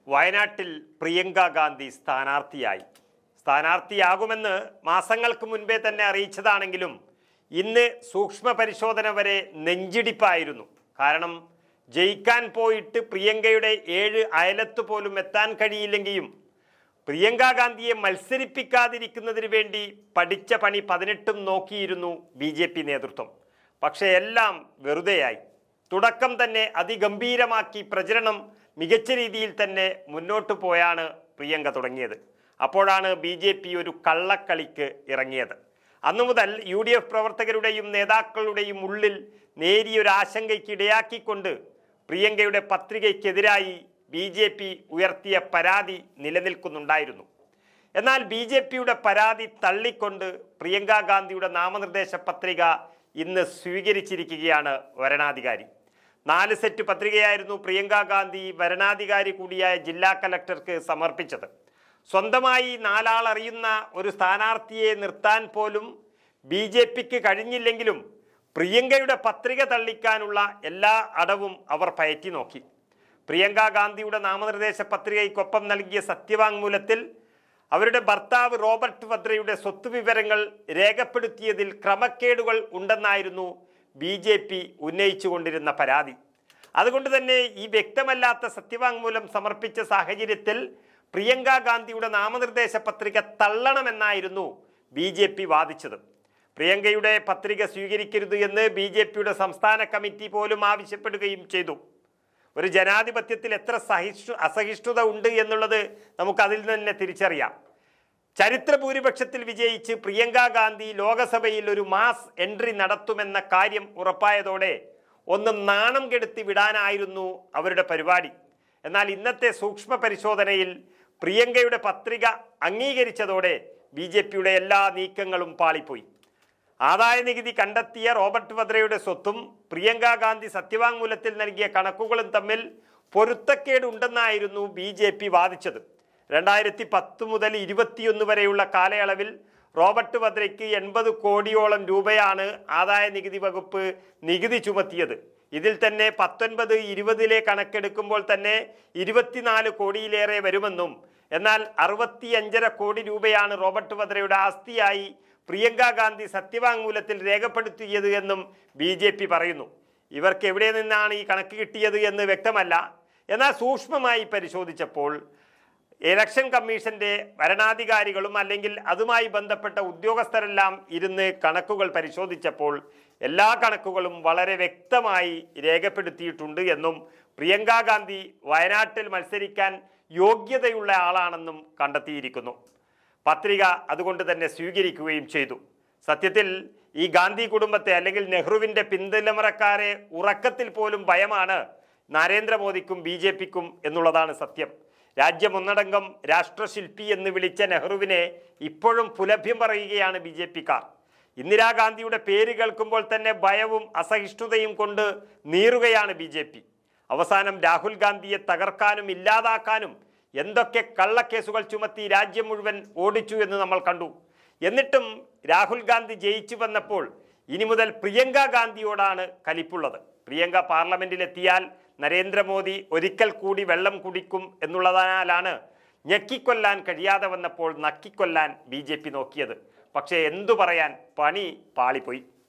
വയനാട്ടിൽ പ്രിയങ്ക ഗാന്ധി സ്ഥാനാർത്ഥിയായി സ്ഥാനാർത്ഥിയാകുമെന്ന് മാസങ്ങൾക്ക് മുൻപേ തന്നെ അറിയിച്ചതാണെങ്കിലും ഇന്ന് സൂക്ഷ്മ പരിശോധന വരെ നെഞ്ചിടിപ്പായിരുന്നു കാരണം ജയിക്കാൻ പോയിട്ട് പ്രിയങ്കയുടെ ഏഴ് അയലത്ത് പോലും എത്താൻ കഴിയില്ലെങ്കിലും പ്രിയങ്ക ഗാന്ധിയെ മത്സരിപ്പിക്കാതിരിക്കുന്നതിന് വേണ്ടി പഠിച്ച പണി പതിനെട്ടും നോക്കിയിരുന്നു ബി ജെ പി നേതൃത്വം പക്ഷേ എല്ലാം വെറുതെയായി തുടക്കം തന്നെ അതിഗംഭീരമാക്കി പ്രചരണം മികച്ച രീതിയിൽ തന്നെ മുന്നോട്ട് പോയാണ് പ്രിയങ്ക തുടങ്ങിയത് അപ്പോഴാണ് ബി ജെ പി ഒരു കള്ളക്കളിക്ക് ഇറങ്ങിയത് അന്നു മുതൽ യു ഡി എഫ് പ്രവർത്തകരുടെയും നേതാക്കളുടെയും ഉള്ളിൽ നേരിയൊരു ആശങ്കയ്ക്ക് ഇടയാക്കിക്കൊണ്ട് പ്രിയങ്കയുടെ പത്രികയ്ക്കെതിരായി ബി ജെ പി ഉയർത്തിയ പരാതി നിലനിൽക്കുന്നുണ്ടായിരുന്നു എന്നാൽ ബി ജെ പിയുടെ പരാതി തള്ളിക്കൊണ്ട് പ്രിയങ്ക ഗാന്ധിയുടെ നാമനിർദ്ദേശ പത്രിക ഇന്ന് സ്വീകരിച്ചിരിക്കുകയാണ് വരണാധികാരി നാല് സെറ്റ് പത്രികയായിരുന്നു പ്രിയങ്ക ഗാന്ധി വരണാധികാരി കൂടിയായ ജില്ലാ കലക്ടർക്ക് സമർപ്പിച്ചത് സ്വന്തമായി നാലാൾ അറിയുന്ന ഒരു സ്ഥാനാർത്ഥിയെ നിർത്താൻ പോലും ബി ജെ പിക്ക് കഴിഞ്ഞില്ലെങ്കിലും പ്രിയങ്കയുടെ പത്രിക തള്ളിക്കാനുള്ള എല്ലാ അടവും അവർ പയറ്റി നോക്കി പ്രിയങ്ക ഗാന്ധിയുടെ നാമനിർദ്ദേശ പത്രികയ്ക്കൊപ്പം നൽകിയ സത്യവാങ്മൂലത്തിൽ അവരുടെ ഭർത്താവ് റോബർട്ട് വദ്രയുടെ സ്വത്ത് വിവരങ്ങൾ രേഖപ്പെടുത്തിയതിൽ ക്രമക്കേടുകൾ ഉണ്ടെന്നായിരുന്നു ബി ജെ പി ഉന്നയിച്ചുകൊണ്ടിരുന്ന പരാതി അതുകൊണ്ട് തന്നെ ഈ വ്യക്തമല്ലാത്ത സത്യവാങ്മൂലം സമർപ്പിച്ച സാഹചര്യത്തിൽ പ്രിയങ്ക ഗാന്ധിയുടെ നാമനിർദ്ദേശ പത്രിക തള്ളണമെന്നായിരുന്നു ബി ജെ പി വാദിച്ചത് പ്രിയങ്കയുടെ പത്രിക സ്വീകരിക്കരുത് എന്ന് ബി ജെ പിയുടെ സംസ്ഥാന കമ്മിറ്റി പോലും ആവശ്യപ്പെടുകയും ചെയ്തു ഒരു ജനാധിപത്യത്തിൽ എത്ര സഹിഷ്ണു അസഹിഷ്ണുത ഉണ്ട് എന്നുള്ളത് നമുക്ക് അതിൽ നിന്ന് തന്നെ തിരിച്ചറിയാം ചരിത്ര ഭൂരിപക്ഷത്തിൽ വിജയിച്ച് പ്രിയങ്ക ഗാന്ധി ലോകസഭയിൽ ഒരു മാസ് എൻട്രി നടത്തുമെന്ന കാര്യം ഉറപ്പായതോടെ ഒന്ന് നാണം കെടുത്തി വിടാനായിരുന്നു അവരുടെ പരിപാടി എന്നാൽ ഇന്നത്തെ സൂക്ഷ്മ പരിശോധനയിൽ പ്രിയങ്കയുടെ പത്രിക അംഗീകരിച്ചതോടെ ബി ജെ പിയുടെ എല്ലാ നീക്കങ്ങളും പാളിപ്പോയി ആദായ നികുതി കണ്ടെത്തിയ റോബർട്ട് വദ്രയുടെ സ്വത്തും പ്രിയങ്ക ഗാന്ധി സത്യവാങ്മൂലത്തിൽ നൽകിയ കണക്കുകളും തമ്മിൽ പൊരുത്തക്കേടുണ്ടെന്നായിരുന്നു ബി ജെ പി വാദിച്ചത് രണ്ടായിരത്തി പത്ത് മുതൽ ഇരുപത്തിയൊന്ന് വരെയുള്ള കാലയളവിൽ റോബർട്ട് വദ്രയ്ക്ക് എൺപത് കോടിയോളം രൂപയാണ് ആദായ നികുതി വകുപ്പ് നികുതി ചുമത്തിയത് ഇതിൽ തന്നെ പത്തൊൻപത് ഇരുപതിലെ കണക്കെടുക്കുമ്പോൾ തന്നെ ഇരുപത്തിനാല് കോടിയിലേറെ വരുമെന്നും എന്നാൽ അറുപത്തിയഞ്ചര കോടി രൂപയാണ് റോബർട്ട് വദ്രയുടെ ആസ്തിയായി പ്രിയങ്ക ഗാന്ധി സത്യവാങ്മൂലത്തിൽ രേഖപ്പെടുത്തിയത് എന്നും ബി ജെ പി പറയുന്നു ഇവർക്ക് എവിടെ നിന്നാണ് ഈ കണക്ക് കിട്ടിയത് എന്ന് വ്യക്തമല്ല എന്നാൽ സൂക്ഷ്മമായി പരിശോധിച്ചപ്പോൾ ഇലക്ഷൻ കമ്മീഷന്റെ ഭരണാധികാരികളും അല്ലെങ്കിൽ അതുമായി ബന്ധപ്പെട്ട ഉദ്യോഗസ്ഥരെല്ലാം ഇരുന്ന് കണക്കുകൾ പരിശോധിച്ചപ്പോൾ എല്ലാ കണക്കുകളും വളരെ വ്യക്തമായി രേഖപ്പെടുത്തിയിട്ടുണ്ട് എന്നും പ്രിയങ്ക ഗാന്ധി വയനാട്ടിൽ മത്സരിക്കാൻ യോഗ്യതയുള്ള ആളാണെന്നും കണ്ടെത്തിയിരിക്കുന്നു പത്രിക അതുകൊണ്ട് തന്നെ സ്വീകരിക്കുകയും ചെയ്തു സത്യത്തിൽ ഈ ഗാന്ധി കുടുംബത്തെ അല്ലെങ്കിൽ നെഹ്റുവിൻ്റെ പിന്തലമുറക്കാരെ ഉറക്കത്തിൽ പോലും ഭയമാണ് നരേന്ദ്രമോദിക്കും ബി ജെ പിക്കും എന്നുള്ളതാണ് സത്യം രാജ്യമൊന്നടങ്കം രാഷ്ട്രശില്പി എന്ന് വിളിച്ച നെഹ്റുവിനെ ഇപ്പോഴും പുലഭ്യം പറയുകയാണ് ബി ജെ പിക്കാർ ഇന്ദിരാഗാന്ധിയുടെ പേര് കേൾക്കുമ്പോൾ തന്നെ ഭയവും അസഹിഷ്ണുതയും കൊണ്ട് നീറുകയാണ് ബി ജെ പി അവസാനം രാഹുൽ ഗാന്ധിയെ തകർക്കാനും ഇല്ലാതാക്കാനും എന്തൊക്കെ കള്ളക്കേസുകൾ ചുമത്തി രാജ്യം മുഴുവൻ ഓടിച്ചു എന്ന് നമ്മൾ കണ്ടു എന്നിട്ടും രാഹുൽ ഗാന്ധി ജയിച്ചു വന്നപ്പോൾ ഇനി മുതൽ പ്രിയങ്ക ഗാന്ധിയോടാണ് കലിപ്പുള്ളത് പ്രിയങ്ക പാർലമെന്റിലെത്തിയാൽ നരേന്ദ്രമോദി ഒരിക്കൽ കൂടി വെള്ളം കുടിക്കും എന്നുള്ളതിനാലാണ് ഞെക്കിക്കൊല്ലാൻ കഴിയാതെ വന്നപ്പോൾ നക്കിക്കൊല്ലാൻ ബി നോക്കിയത് പക്ഷേ എന്തു പറയാൻ പണി പാളിപ്പോയി